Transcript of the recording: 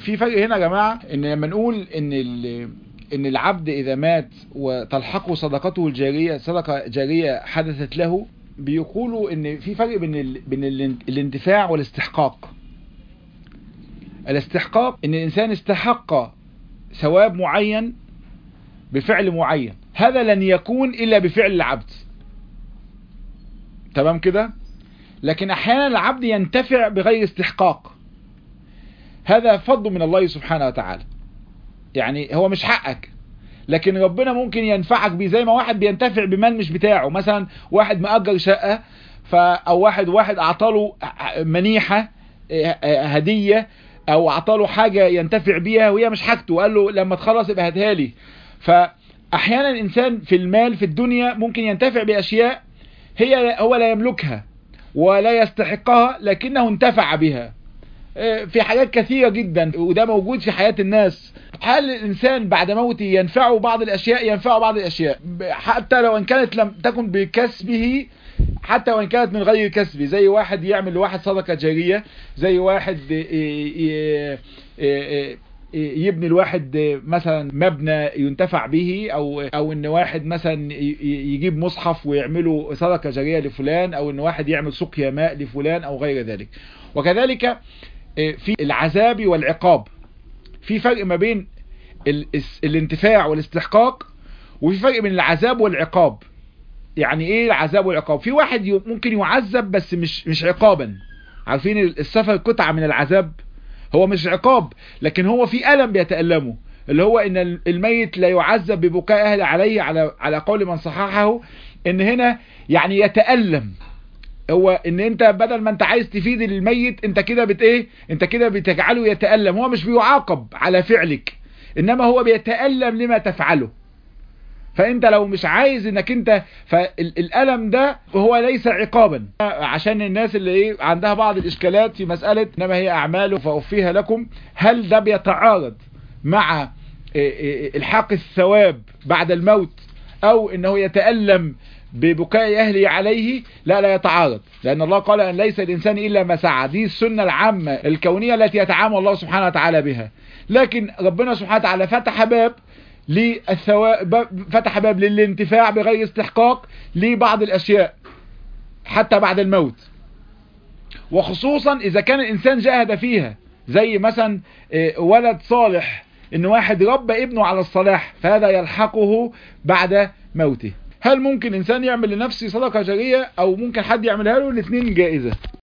في فرق هنا يا جماعة ان لما نقول ان ال- ان العبد اذا مات وتلحقه صدقته الجارية صدقة جارية حدثت له بيقولوا ان في فرق بين ال... بين ال... الانتفاع والاستحقاق الاستحقاق ان الانسان استحق ثواب معين بفعل معين هذا لن يكون الا بفعل العبد تمام كده لكن احيانا العبد ينتفع بغير استحقاق هذا فضل من الله سبحانه وتعالى يعني هو مش حقك لكن ربنا ممكن ينفعك بيه زي ما واحد بينتفع بمال مش بتاعه مثلا واحد مأجر شقة ف او واحد واحد اعطاله منيحة هدية او اعطاله حاجة ينتفع بيها وهي مش حاجته وقال له لما تخلص يبقى هاتها لي فاحيانا الانسان في المال في الدنيا ممكن ينتفع باشياء هي هو لا يملكها ولا يستحقها لكنه انتفع بها في حاجات كثيرة جدا وده موجود في حياة الناس هل الإنسان بعد موته ينفعه بعض الأشياء ينفعه بعض الأشياء حتى لو أن كانت لم تكن بكسبه حتى وإن كانت من غير كسبه زي واحد يعمل لواحد صدقة جارية زي واحد يبني الواحد مثلا مبنى ينتفع به او او ان واحد مثلا يجيب مصحف ويعمله صدقه جاريه لفلان او ان واحد يعمل سقيا ماء لفلان او غير ذلك وكذلك في العذاب والعقاب في فرق ما بين الانتفاع والاستحقاق وفي فرق بين العذاب والعقاب يعني ايه العذاب والعقاب في واحد ممكن يعذب بس مش مش عقابا عارفين السفر قطعة من العذاب هو مش عقاب لكن هو في ألم بيتألمه اللي هو ان الميت لا يعذب ببكاء اهل عليه على على قول من صححه ان هنا يعني يتألم هو ان انت بدل ما انت عايز تفيد الميت انت كده بت ايه انت كده بتجعله يتألم هو مش بيعاقب على فعلك انما هو بيتألم لما تفعله فانت لو مش عايز انك انت فالالم ده هو ليس عقابا عشان الناس اللي ايه عندها بعض الاشكالات في مسألة انما هي اعمال فاوفيها لكم هل ده بيتعارض مع الحاق الثواب بعد الموت او انه يتألم ببكاء أهله عليه لا لا يتعارض لأن الله قال أن ليس الإنسان إلا ما سعى دي السنة العامة الكونية التي يتعامل الله سبحانه وتعالى بها لكن ربنا سبحانه وتعالى فتح باب للثواب فتح باب للانتفاع بغير استحقاق لبعض الأشياء حتى بعد الموت وخصوصا إذا كان الإنسان جاهد فيها زي مثلا ولد صالح إن واحد ربى ابنه على الصلاح فهذا يلحقه بعد موته هل ممكن انسان يعمل لنفسه صدقة جارية او ممكن حد يعملها له الاثنين جائزة